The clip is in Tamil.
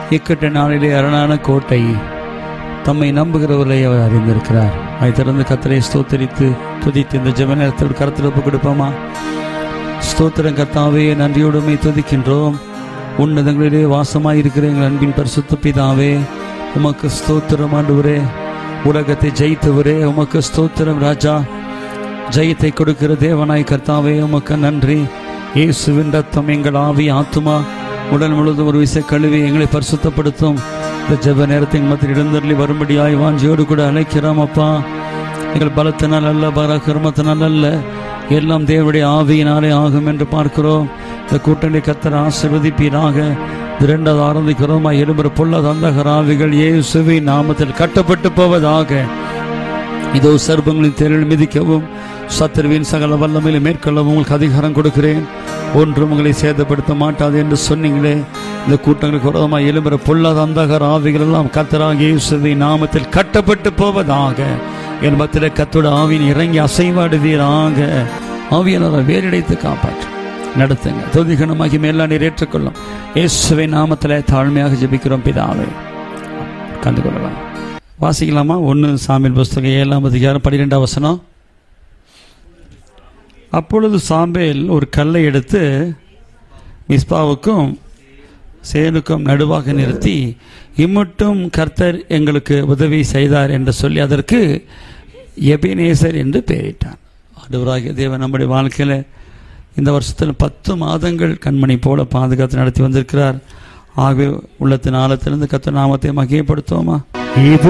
இக்கட்ட நாளிலே அரணான கோட்டை தம்மை நம்புகிறவர்களை அவர் அறிந்திருக்கிறார் அதை திறந்து கத்தரை ஸ்தோத்தரித்து துதித்து இந்த ஜெப நேரத்தில் கருத்தில் ஒப்பு கொடுப்போமா ஸ்தோத்திரம் கர்த்தாவே நன்றியோடுமை துதிக்கின்றோம் உன்னதங்களிலே வாசமாய் இருக்கிற எங்கள் அன்பின் பரிசுத்த பிதாவே உமக்கு ஸ்தோத்திரம் ஆண்டவரே உலகத்தை ஜெயித்தவரே உமக்கு ஸ்தோத்திரம் ராஜா ஜெயத்தை கொடுக்கிற தேவனாய் கர்த்தாவே உமக்கு நன்றி இயேசுவின் ரத்தம் எங்கள் ஆவி ஆத்துமா உடல் முழுவதும் ஒரு விசை கழுவி எங்களை பரிசுத்தப்படுத்தும் இந்த ஜெப நேரத்தின் மத்தியில் இடந்தருளி வரும்படியாய் வாஞ்சியோடு கூட அழைக்கிறோம் அப்பா எங்கள் பலத்தினால் அல்ல பராக்கிரமத்தினால் அல்ல எல்லாம் தேவனுடைய ஆவியினாலே ஆகும் என்று பார்க்கிறோம் இந்த கூட்டணி கத்தர் ஆசிர்வதிப்பீராக இரண்டாவது ஆரம்பிக்கிறோமா எழுபுற பொல்லாத அந்தகர ஆவிகள் இயேசுவின் நாமத்தில் கட்டப்பட்டு போவதாக இதோ சர்ப்பங்களின் தேரில் மிதிக்கவும் சத்துருவின் சகல வல்லமையில மேற்கொள்ளவும் உங்களுக்கு அதிகாரம் கொடுக்கிறேன் ஒன்றும் உங்களை சேதப்படுத்த மாட்டாது என்று சொன்னீங்களே இந்த கூட்டங்களுக்கு விரோதமாக எழும்புற பொல்லாத அந்தகர ஆவிகள் எல்லாம் கத்தராக இயேசுவின் நாமத்தில் கட்டப்பட்டு போவதாக என் மத்தில கத்தோட ஆவியின் இறங்கி அசைவாடுவீராக ஆவியானவர் வேறிடைத்து காப்பாற்று நடத்துங்க தொதிகணமாகி மேலாம் நீர் ஏற்றுக்கொள்ளும் இயேசுவின் நாமத்தில் தாழ்மையாக ஜெபிக்கிறோம் பிதாவே கண்டு கொள்ளலாம் வாசிக்கலாமா ஒன்று சாமியல் புஸ்தகம் ஏழாம் அதிகாரம் பன்னிரெண்டாம் வசனம் அப்பொழுது சாம்பேல் ஒரு கல்லை எடுத்து மிஸ்பாவுக்கும் சேனுக்கும் நடுவாக நிறுத்தி இம்மட்டும் கர்த்தர் எங்களுக்கு உதவி செய்தார் என்று சொல்லி அதற்கு எபினேசர் என்று பெயரிட்டான் ஆண்டவராகிய தேவன் நம்முடைய வாழ்க்கையில் இந்த வருஷத்தில் பத்து மாதங்கள் கண்மணி போல பாதுகாத்து நடத்தி வந்திருக்கிறார் ஆகவே உள்ளத்தின் ஆழத்திலிருந்து கத்த நாமத்தை மகிமைப்படுத்துவோமா இது